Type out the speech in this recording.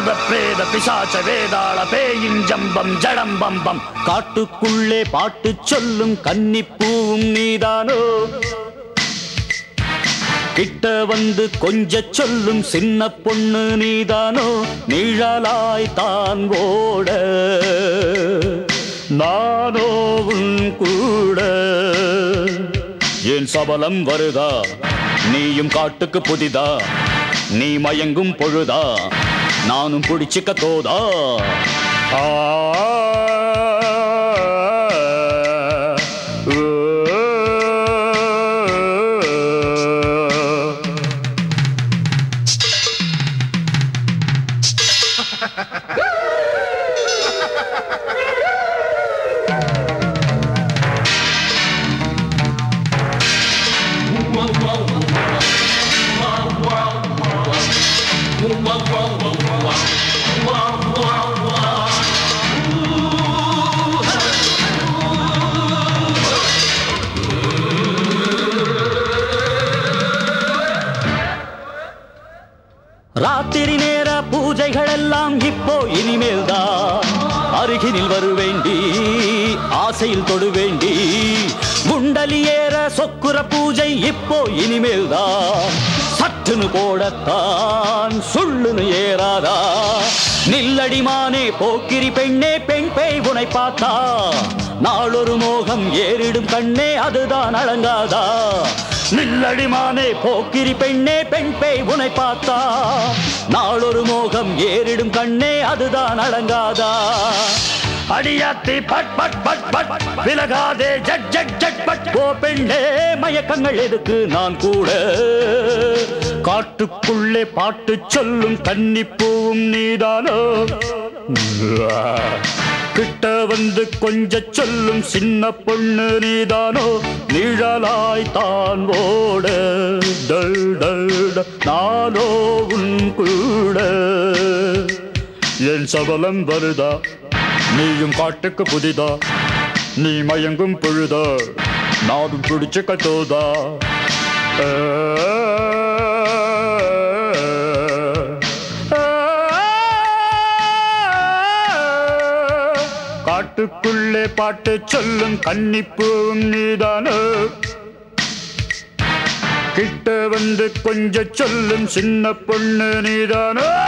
பூத பிரேத பிசாச்ச வேதாள பேயின் ஜம்பம் ஜடம்பம் பம் காட்டுக்குள்ளே பாட்டு சொல்லும் கன்னிப்பூவும் நீதானோ கிட்ட வந்து கொஞ்ச சொல்லும் சின்ன பொண்ணு நீதானோ நிழலாய் தான் ஓட நானோ உன் கூட என் சபலம் வருதா நீயும் காட்டுக்கு புதிதா நீ மயங்கும் பொழுதா நானும் பிடிச்சிக்க தோதா ஆ ராத்திரி நேர பூஜைகள் எல்லாம் இப்போ இனிமேல்தான் அருகினில் வருவேண்டி ஆசையில் தொடுவேண்டி குண்டலி ஏற சொக்குர பூஜை இப்போ இனிமேல்தான் சட்டுன்னு போடத்தான் சுள்ளுன்னு ஏறாதா நில்லடிமானே போக்கிரி பெண்ணே பெண் பேய் உனை பார்த்தா நாளொரு மோகம் ஏறிடும் கண்ணே அதுதான் அழங்காதா நில்லடிமானே போக்கிரி பெண்ணே பெண் பேய் உனை பார்த்தா நாளொரு மோகம் ஏறிடும் கண்ணே அதுதான் அடங்காதா அடியாத்தி பட் பட் பட் பட் விலகாதே ஜட் ஜட் ஜட் பட் ஓ பெண்ணே மயக்கங்கள் எதுக்கு நான் கூட காட்டுக்குள்ளே பாட்டு சொல்லும் கன்னிப்பூவும் நீதானோ கிட்ட வந்து கொஞ்ச சொல்லும் சின்ன பொண்ணு நீதானோ நிழலாய் தான் ஓட டல் டல் ட- நானோ உன் கூட என் சபலம் வருதா நீயும் காட்டுக்கு புதிதா நீ மயங்கும் பொழுதா நாடும் பிடிச்சு கத்தோதா காட்டுக்குள்ளே பாட்டு சொல்லும் கன்னிப்பூவும் நீதானோ கிட்ட வந்து கொஞ்ச சொல்லும் சின்ன பொண்ணு நீதானோ